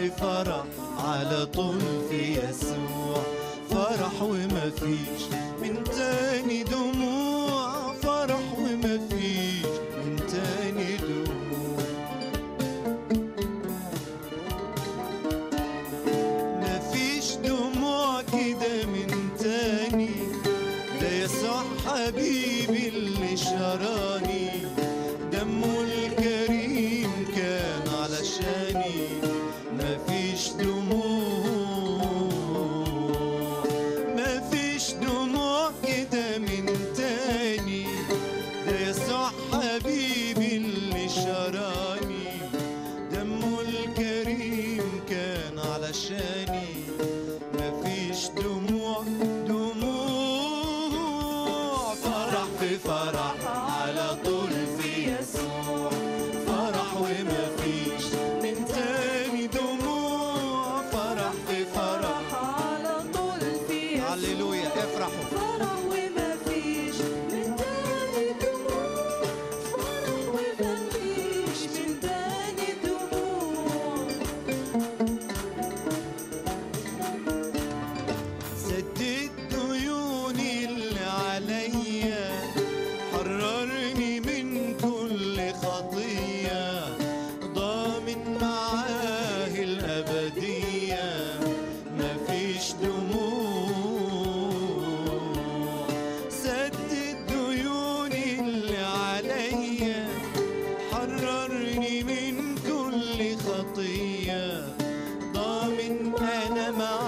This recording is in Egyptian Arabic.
في فرح على طول في يسوع فرح وما فيش من تاني دموع فرح وما فيش من تاني دموع مفيش دموع كده من تاني ده يسوع حبيبي اللي شراني دمه الكريم كان علشاني مفيش دموع مفيش دموع كده من تاني ده يسوع حبيبي اللي شراني دمه الكريم كان علشاني مفيش دموع دموع فرح في فرح على طول في يسوع فرح وما فيش من تاني دموع فرح في فرح على طول في هللويا افرحوا فرح وما فيش من تاني دموع فرح وما فيش من تاني دموع سدد ديوني اللي عليا حررني من كل خطية ضامن معاه الأبدية مفيش دموع سدد ديوني اللي عليا حررني من كل خطية ضامن أنا معاه